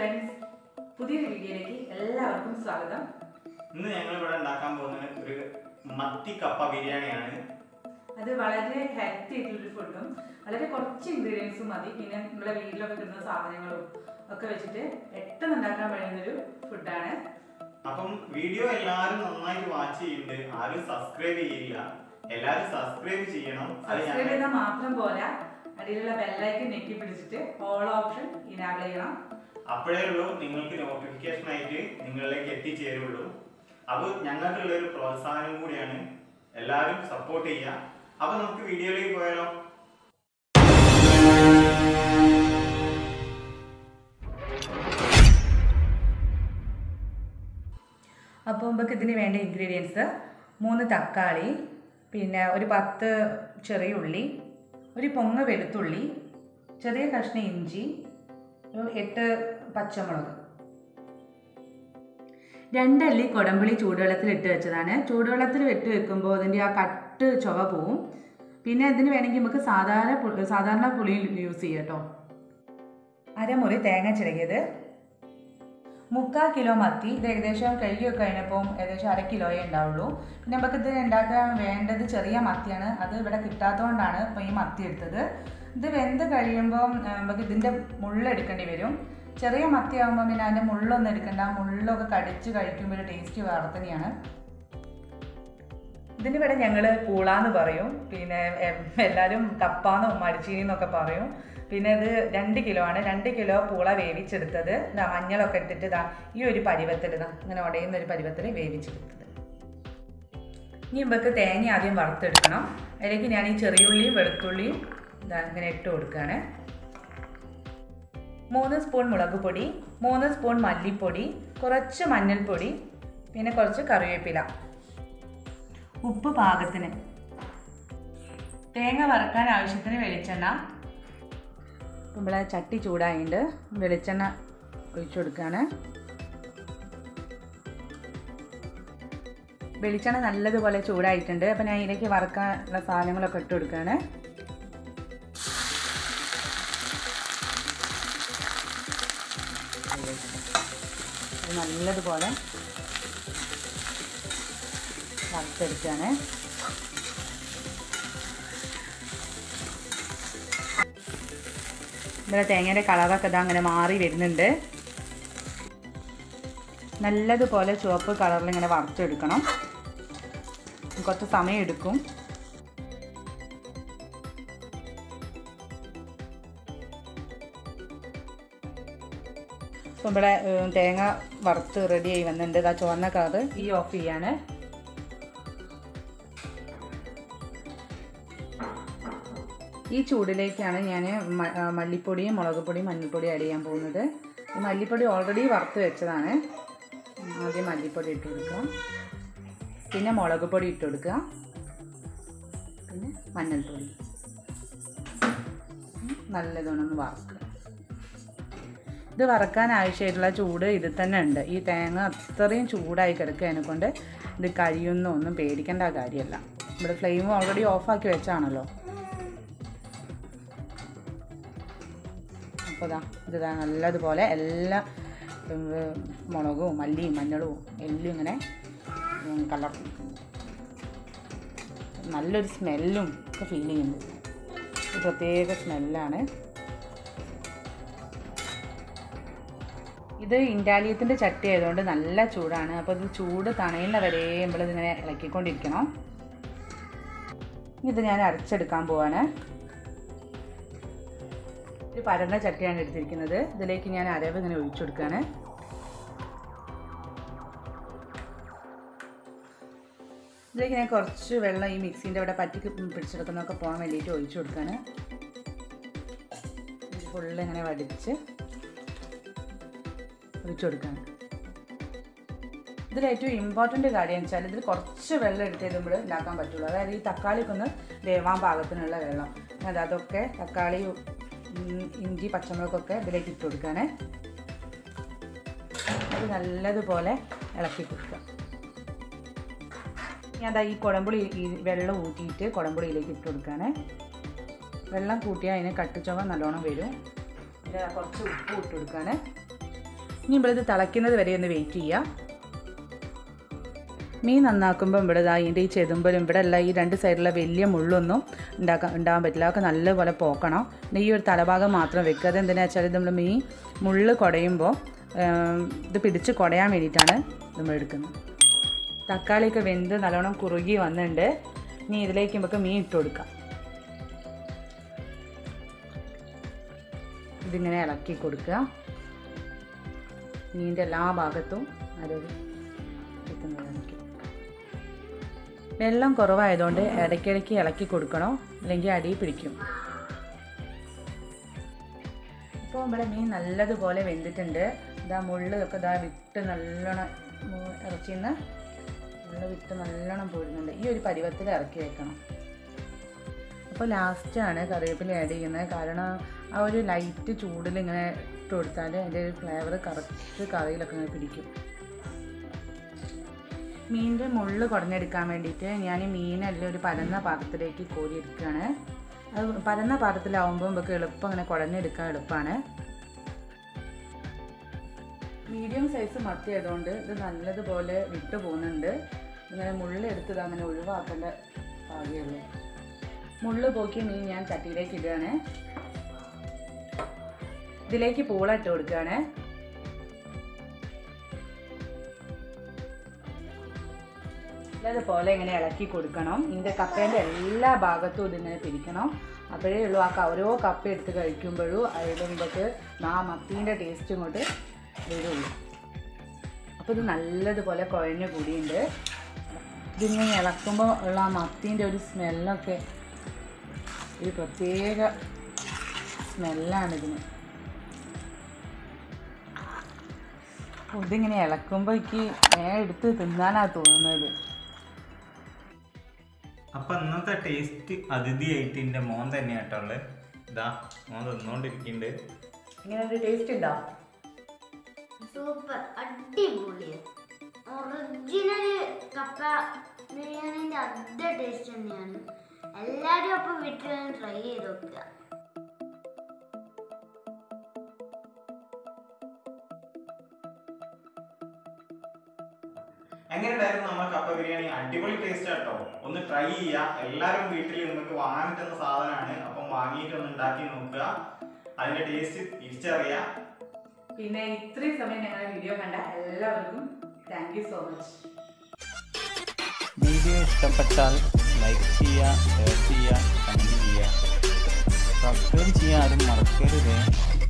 friends പുതിയൊരു വീഡിയോയിലേക്ക് എല്ലാവർക്കും സ്വാഗതം ഇന്ന് ഞങ്ങൾ ഇവിടെ ഉണ്ടാക്കാൻ പോകുന്നത് ഒരു മത്തി കപ്പ ബിരിയാണിയാണ് അത് വളരെ ഹെൽത്തി ആയിട്ടുള്ളൊരു ഫുഡും വളരെ കുറച്ച് ഇൻഗ്രീഡിയൻസും മതി പിന്നെ നമ്മുടെ വീട്ടിലൊക്കെ കിട്ടുന്ന സാധനങ്ങളും ഒക്കെ വെച്ചിട്ട് പെട്ടെന്ന് ഉണ്ടാക്കാൻ കഴിയുന്നൊരു ഫുഡാണ് അപ്പം വീഡിയോ എല്ലാവരും നന്നായിട്ട് വാച്ച് ചെയ്യുന്നുണ്ട് ആരും സബ്സ്ക്രൈബ് ചെയ്യില്ല എല്ലാവരും സബ്സ്ക്രൈബ് ചെയ്യണം അത് സബ്സ്ക്രൈബ് ഞങ്ങൾ ചെയ്താൽ മാത്രം പോരാ അടിയിലുള്ള ബെല്ലൈക്കൻ ഞെക്കി പിടിച്ചിട്ട് ഓൾ ഓപ്ഷൻ ഇനാബിൾ ചെയ്യണം അപ്പോഴേ ഉള്ളൂ നിങ്ങൾക്ക് നോട്ടിഫിക്കേഷൻ ആയിട്ട് നിങ്ങളിലേക്ക് എത്തിച്ചേരുള്ളൂ അപ്പോൾ ഞങ്ങൾക്കുള്ള ഒരു പ്രോത്സാഹനം കൂടിയാണ് എല്ലാവരും സപ്പോർട്ട് ചെയ്യുക അപ്പൊ നമുക്ക് വീഡിയോയിലേക്ക് പോയാലോ അപ്പോൾ നമുക്ക് ഇതിന് വേണ്ട ഇൻഗ്രീഡിയൻസ് മൂന്ന് തക്കാളി പിന്നെ ഒരു പത്ത് ചെറിയ ഉള്ളി ഒരു പൊങ്ങ വെളുത്തുള്ളി ചെറിയ കഷ്ണം ഇഞ്ചി ഒരു എട്ട് പച്ചമുളക് രണ്ടല്ലി കൊടമ്പുളി ചൂടുവെള്ളത്തിൽ ഇട്ട് വെച്ചതാണ് ചൂടുവെള്ളത്തിൽ ഇട്ട് വെക്കുമ്പോൾ അതിൻ്റെ ആ കട്ട് ചുവ പോവും പിന്നെ ഇതിന് വേണമെങ്കിൽ നമുക്ക് സാധാരണ പു- സാധാരണ പുളി യൂസ് ചെയ്യാം കേട്ടോ അരമുറി തേങ്ങ ചിരകിയത് മുക്കാൽ കിലോ മത്തി ഇത് ഏകദേശം കഴുകിയൊക്കെ കഴിഞ്ഞപ്പോൾ ഏകദേശം അര കിലോയേ ഉണ്ടാവുള്ളൂ പിന്നെ നമുക്ക് ഇത് ഉണ്ടാക്കാൻ വേണ്ടത് ചെറിയ മത്തിയാണ് അത് ഇവിടെ കിട്ടാത്തതുകൊണ്ടാണ് ഇപ്പോൾ ഈ മത്തി എടുത്തത് ഇത് വെന്ത് കഴിയുമ്പോൾ ആ, നമുക്ക് ഇതിൻ്റെ മുള്ളെടുക്കേണ്ടി വരും ചെറിയ മത്തി ആകുമ്പോൾ പിന്നെ അതിൻ്റെ മുള്ളൊന്നും എടുക്കണ്ട ആ മുള്ളൊക്കെ കടിച്ച് കഴിക്കുമ്പോൾ ഒരു ടേസ്റ്റ് വേറെ തന്നെയാണ് ഇതിനിവിടെ ഞങ്ങൾ പൂളാന്ന് പറയും പിന്നെ എം, എല്ലാവരും കപ്പാന്നും മടിച്ചീനി എന്നൊക്കെ പറയും പിന്നെ ഇത് രണ്ട് കിലോ ആണ് രണ്ട് കിലോ പൂള വേവിച്ചെടുത്തത് ഇതാ മഞ്ഞളൊക്കെ ഇട്ടിട്ട് ഇതാ ഈ ഒരു പരുവത്തിൽ ഇതാ ഇങ്ങനെ ഉടയുന്ന ഒരു പരുവത്തിൽ വേവിച്ചെടുത്തത് ഇനി നമുക്ക് തേങ്ങ ആദ്യം വറുത്തെടുക്കണം അതിലേക്ക് ഞാൻ ഈ ചെറിയുള്ളിയും വെളുത്തുള്ളിയും ഇതാ ഇങ്ങനെ ഇട്ട് കൊടുക്കുകയാണ് മൂന്ന് സ്പൂൺ മുളക് പൊടി മൂന്ന് സ്പൂൺ മല്ലിപ്പൊടി കുറച്ച് മഞ്ഞൾപ്പൊടി പിന്നെ കുറച്ച് കറിവേപ്പില ഉപ്പ് പാകത്തിന് തേങ്ങ വറുക്കാൻ ആവശ്യത്തിന് വെളിച്ചെണ്ണ നമ്മളെ ചട്ടി ചൂടായിട്ട് വെളിച്ചെണ്ണ ഒഴിച്ചു കൊടുക്കുകയാണ് വെളിച്ചെണ്ണ നല്ലതുപോലെ ചൂടായിട്ടുണ്ട് അപ്പം ഞാൻ ഇതിലേക്ക് വറുക്കാനുള്ള സാധനങ്ങളൊക്കെ ഇട്ട് കൊടുക്കുകയാണ് ഇത് നല്ലതുപോലെ വറുത്തെടുക്കുകയാണ് ഇവിടെ തേങ്ങയുടെ കളറൊക്കെ ഇതാ അങ്ങനെ മാറി വരുന്നുണ്ട് നല്ലതുപോലെ ചുവപ്പ് കളറിൽ ഇങ്ങനെ വറുത്തെടുക്കണം കുറച്ച് സമയം എടുക്കും ഇപ്പം ഇവിടെ ഏഹ്, തേങ്ങ വറുത്ത് റെഡി ആയി വന്നിട്ടുണ്ട് ഇതാ ചുവന്ന കളറ് ഈ ഓഫ് ചെയ്യാണ് ഈ ചൂടിലേക്കാണ് ഞാൻ മല്ലിപ്പൊടിയും മുളക് പൊടിയും മഞ്ഞൾപ്പൊടിയും ആഡ് ചെയ്യാൻ പോകുന്നത് ഈ മല്ലിപ്പൊടി ഓൾറെഡി വറുത്ത് വെച്ചതാണ് ആദ്യം മല്ലിപ്പൊടി ഇട്ട് കൊടുക്കുക പിന്നെ മുളക് പൊടി ഇട്ട് കൊടുക്കുക പിന്നെ മഞ്ഞൾപ്പൊടി ഉം, നല്ലതൊന്ന് വറുക്കുക ഇത് വറക്കാൻ ആവശ്യമായിട്ടുള്ള ചൂട് ഇതിൽ തന്നെ ഉണ്ട് ഈ തേങ്ങ അത്രയും ചൂടായി കിടക്കുക കൊണ്ട് ഇത് കഴിയുന്ന ഒന്നും പേടിക്കേണ്ട കാര്യമല്ല ഇവിടെ ഫ്ലെയിം ഓൾറെഡി ഓഫാക്കി വെച്ചാണല്ലോ അപ്പോൾ ഇതാ ഇതാ നല്ലതുപോലെ എല്ലാ ഉം, മുളകും മല്ലിയും മഞ്ഞളും എല്ലാം ഇങ്ങനെ ഉം, കളർ നല്ലൊരു സ്മെല്ലും ഒക്കെ ഫീൽ ചെയ്യുന്നുണ്ട് ഒരു പ്രത്യേക സ്മെല്ലാണ് ഇത് ഇൻഡാലിയത്തിൻ്റെ ചട്ടി ആയതുകൊണ്ട് നല്ല ചൂടാണ് അപ്പോൾ ഇത് ചൂട് തണയുന്ന വരെ നമ്മളിതിങ്ങനെ ഇളക്കിക്കൊണ്ടിരിക്കണം ഇത് ഞാൻ അരച്ചെടുക്കാൻ പോവാണ് ഒരു പരന്ന ചട്ടിയാണ് എടുത്തിരിക്കുന്നത് ഇതിലേക്ക് ഞാൻ അരവ് ഇങ്ങനെ ഒഴിച്ചു കൊടുക്കുകയാണ് ഇതിലേക്ക് ഞാൻ കുറച്ച് വെള്ളം ഈ മിക്സീൻ്റെ അവിടെ പറ്റി പിടിച്ചെടുക്കുന്നതൊക്കെ പോകാൻ വേണ്ടിയിട്ട് ഒഴിച്ചു കൊടുക്കുകയാണ് ഫുള്ള് ഇങ്ങനെ വടിച്ച് ഒഴിച്ചു കൊടുക്കുകയാണ് ഇതിൽ ഏറ്റവും ഇമ്പോർട്ടൻ്റ് കാര്യം വെച്ചാൽ ഇതിൽ കുറച്ച് വെള്ളം എടുത്ത് നമ്മൾ ഉണ്ടാക്കാൻ പറ്റുള്ളൂ അതായത് ഈ തക്കാളിക്ക് ഒന്ന് വേവാൻ പാകത്തിനുള്ള വെള്ളം അത് അതൊക്കെ തക്കാളി ഉം, ഇഞ്ചി പച്ചമുളകൊക്കെ ഇതിലേക്ക് ഇട്ട് കൊടുക്കുകയാണ് അത് നല്ലതുപോലെ ഇളക്കി കൊടുക്കുക ഞാൻ ദാ ഈ കുടംപുളി ഈ വെള്ളം ഊറ്റിയിട്ട് കുടംപുളിയിലേക്ക് ഇട്ട് കൊടുക്കുകയാണ് വെള്ളം കൂട്ടിയാൽ അതിന് കട്ടുചുവ നല്ലോണം വരും പിന്നെ കുറച്ച് ഉപ്പ് ഇട്ട് കൊടുക്കുകയാണ് ഇനി നമ്മളിത് തിളയ്ക്കുന്നത് വരെ ഒന്ന് വെയിറ്റ് ചെയ്യുക മീൻ നന്നാക്കുമ്പോൾ ഇവിടെ ഇതാ ഇതിൻ്റെ ഈ ചെതുമ്പലും ഇവിടെ ഉള്ള ഈ രണ്ട് സൈഡിലുള്ള വലിയ മുള്ളൊന്നും ഉണ്ടാക്കാൻ ഉണ്ടാകാൻ പറ്റില്ല അതൊക്കെ നല്ലപോലെ പോക്കണം പിന്നെ ഈ ഒരു തലഭാഗം മാത്രം വെക്കുക അതെന്തിനാ വെച്ചാൽ നമ്മൾ മീൻ മുള്ള് കുടയുമ്പോൾ ഏം, ഇത് പിടിച്ച് കുടയാൻ വേണ്ടിയിട്ടാണ് നമ്മൾ എടുക്കുന്നത് തക്കാളിയൊക്കെ വെന്ത് നല്ലോണം കുറുകി വന്നിട്ടുണ്ട് ഇനി ഇതിലേക്ക് നമുക്ക് മീൻ ഇട്ട് കൊടുക്കാം ഇതിങ്ങനെ ഇളക്കി കൊടുക്കുക മീനിൻ്റെ എല്ലാ ഭാഗത്തും അത് എത്തുന്നത് എനിക്ക് വെള്ളം കുറവായതുകൊണ്ട് ഇടയ്ക്കിടയ്ക്ക് ഇളക്കി കൊടുക്കണം അല്ലെങ്കിൽ അടി പിടിക്കും ഇപ്പോൾ നമ്മുടെ മീൻ നല്ലതുപോലെ വെന്തിട്ടുണ്ട് ഇതാ മുള്ള് ഒക്കെ ഇതാ വിട്ട് നല്ലോണം മു- ഇറച്ചിയിൽ നിന്ന് മുള്ള് വിട്ട് നല്ലോണം പോരുന്നുണ്ട് ഈ ഒരു പരുവത്തിൽ ഇറക്കി വെക്കണം അപ്പോൾ ലാസ്റ്റാണ് കറിവേപ്പില ആഡ് ചെയ്യുന്നത് കാരണം ആ ഒരു ലൈറ്റ് ചൂടിൽ ഇങ്ങനെ ഇട്ട് കൊടുത്താൽ അതിൻ്റെ ഒരു ഫ്ലേവർ കറക്റ്റ് കറിയിലൊക്കെ ഇങ്ങനെ പിടിക്കും മീനിൻ്റെ മുള്ള് കുടഞ്ഞെടുക്കാൻ വേണ്ടിയിട്ട് ഞാൻ മീനെല്ലാം ഒരു പരന്ന പാത്രത്തിലേക്ക് കോരി എടുക്കുകയാണ് അത് പരന്ന പാത്രത്തിലാവുമ്പോൾ നമുക്ക് എളുപ്പം അങ്ങനെ കുടഞ്ഞെടുക്കാൻ എളുപ്പമാണ് മീഡിയം സൈസ് മത്തി ആയതുകൊണ്ട് ഇത് നല്ലതുപോലെ വിട്ടു പോകുന്നുണ്ട് ഇങ്ങനെ മുള്ളെടുത്തത് അങ്ങനെ ഒഴിവാക്കേണ്ട ഭാഗ്യമുള്ളൂ മുള്ള് പോക്കിയ മീൻ ഞാൻ ചട്ടിയിലേക്ക് ഇടുകയാണ് ഇതിലേക്ക് പൂള ഇട്ട് കൊടുക്കുകയാണ് അതുപോലെ ഇങ്ങനെ ഇളക്കി കൊടുക്കണം ഇതിൻ്റെ കപ്പേൻ്റെ എല്ലാ ഭാഗത്തും ഇതിങ്ങനെ പിരിക്കണം അപ്പോഴേ ഉള്ളൂ ആ ക- ഓരോ കപ്പ എടുത്ത് കഴിക്കുമ്പോഴും അതിടുമ്പോൾക്ക് ആ മത്തീൻ്റെ ടേസ്റ്റ് ഇങ്ങോട്ട് വരുള്ളൂ അപ്പോൾ ഇത് നല്ലതുപോലെ കുഴഞ്ഞു കൂടിയുണ്ട് ഇതിങ്ങനെ ഇളക്കുമ്പോൾ ഉള്ള ആ മത്തീൻ്റെ ഒരു സ്മെല്ലൊക്കെ ഒരു പ്രത്യേക സ്മെല്ലാണ് ഇതിന് അപ്പോൾ ഇതിങ്ങനെ ഇളക്കുമ്പോൾ എനിക്ക് നേരെ എടുത്ത് തിന്നാനാണ് തോന്നുന്നത് അപ്പൊ ഇന്നത്തെ ടേസ്റ്റ് അതിഥിയായിട്ട് എൻ്റെ മോൻ തന്നെയാട്ടോ ഉള്ളത് ഇതാ മോൻ തിന്നോണ്ടിരിക്കുന്നുണ്ട് ഇങ്ങനെ ഒരു ടേസ്റ്റ് ഉണ്ടോ സൂപ്പർ അടിപൊളി ഒറിജിനൽ കപ്പ ബിരിയാണിന്റെ അതേ ടേസ്റ്റ് തന്നെയാണ് എല്ലാവരും അപ്പൊ വീട്ടിൽ ട്രൈ ചെയ്ത് നോക്കുക എങ്ങനെയുണ്ടായിരുന്നു നമ്മുടെ കപ്പ ബിരിയാണി അടിപൊളി ടേസ്റ്റ് ആട്ടോ ഒന്ന് ട്രൈ ചെയ്യുക എല്ലാവരും വീട്ടിൽ നിങ്ങൾക്ക് വാങ്ങാൻ കിട്ടുന്ന സാധനമാണ് അപ്പം വാങ്ങിയിട്ട് ഒന്ന് ഉണ്ടാക്കി നോക്കുക അതിന്റെ ടേസ്റ്റ് തിരിച്ചറിയുക പിന്നെ ഇത്രയും സമയം ഞങ്ങളുടെ വീഡിയോ കണ്ട എല്ലാവർക്കും thank you so much video ഇഷ്ടപ്പെട്ടാൽ ലൈക്ക് ചെയ്യുക ഷെയർ ചെയ്യുക കമൻറ്റ് ചെയ്യുക സബ്സ്ക്രൈബ് ചെയ്യാൻ ആരും മറക്കരുത്